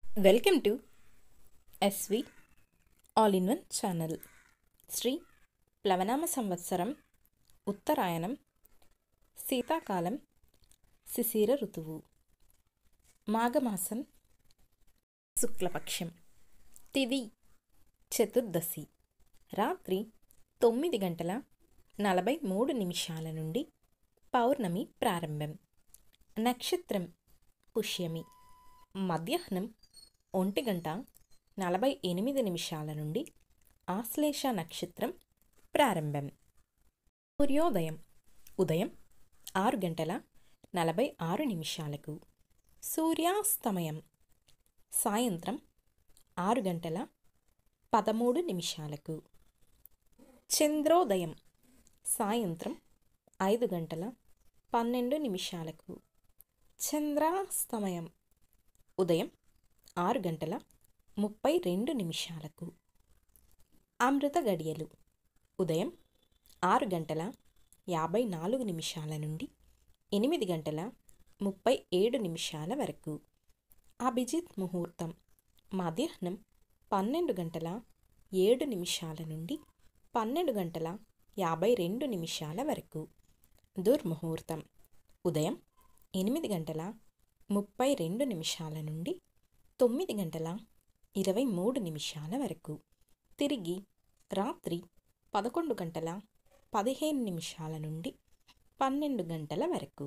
welcome to SV all in one channel శ్రీ ప్లవనామ సంవత్సరం ఉత్తరాయణం శీతాకాలం శిశిర ఋతువు మాఘమాసం శుక్లపక్షం తిది చతుర్దశి రాత్రి తొమ్మిది గంటల నలభై మూడు నిమిషాల నుండి పౌర్ణమి ప్రారంభం నక్షత్రం పుష్యమి మధ్యాహ్నం ఒంటి గంట నలభై ఎనిమిది నిమిషాల నుండి ఆశ్లేష నక్షత్రం ప్రారంభం సూర్యోదయం ఉదయం ఆరు గంటల నలభై ఆరు నిమిషాలకు సూర్యాస్తమయం సాయంత్రం ఆరు గంటల పదమూడు నిమిషాలకు చంద్రోదయం సాయంత్రం ఐదు గంటల పన్నెండు నిమిషాలకు చంద్రాస్తమయం ఉదయం ఆరు గంటల ముప్పై రెండు నిమిషాలకు అమృత గడియలు ఉదయం ఆరు గంటల యాభై నాలుగు నిమిషాల నుండి ఎనిమిది గంటల ముప్పై ఏడు నిమిషాల వరకు అభిజిత్ ముహూర్తం మధ్యాహ్నం పన్నెండు గంటల ఏడు నిమిషాల నుండి పన్నెండు గంటల యాభై రెండు నిమిషాల వరకు దుర్ముహూర్తం ఉదయం ఎనిమిది గంటల ముప్పై రెండు నిమిషాల నుండి తొమ్మిది గంటల ఇరవై మూడు నిమిషాల వరకు తిరిగి రాత్రి పదకొండు గంటల పదిహేను నిమిషాల నుండి పన్నెండు గంటల వరకు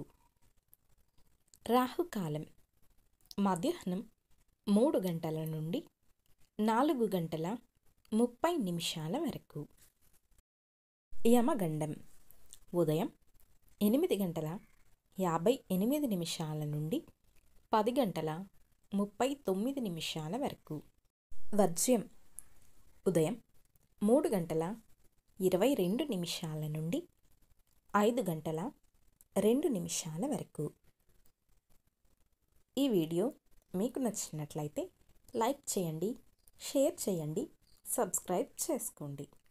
రాహుకాలం మధ్యాహ్నం మూడు గంటల నుండి నాలుగు గంటల ముప్పై నిమిషాల వరకు యమగండం ఉదయం ఎనిమిది గంటల యాభై ఎనిమిది నిమిషాల నుండి పది గంటల ముప్పై తొమ్మిది నిమిషాల వరకు వర్జ్యం ఉదయం మూడు గంటల ఇరవై రెండు నిమిషాల నుండి ఐదు గంటల రెండు నిమిషాల వరకు ఈ వీడియో మీకు నచ్చినట్లయితే లైక్ చేయండి షేర్ చేయండి సబ్స్క్రైబ్ చేసుకోండి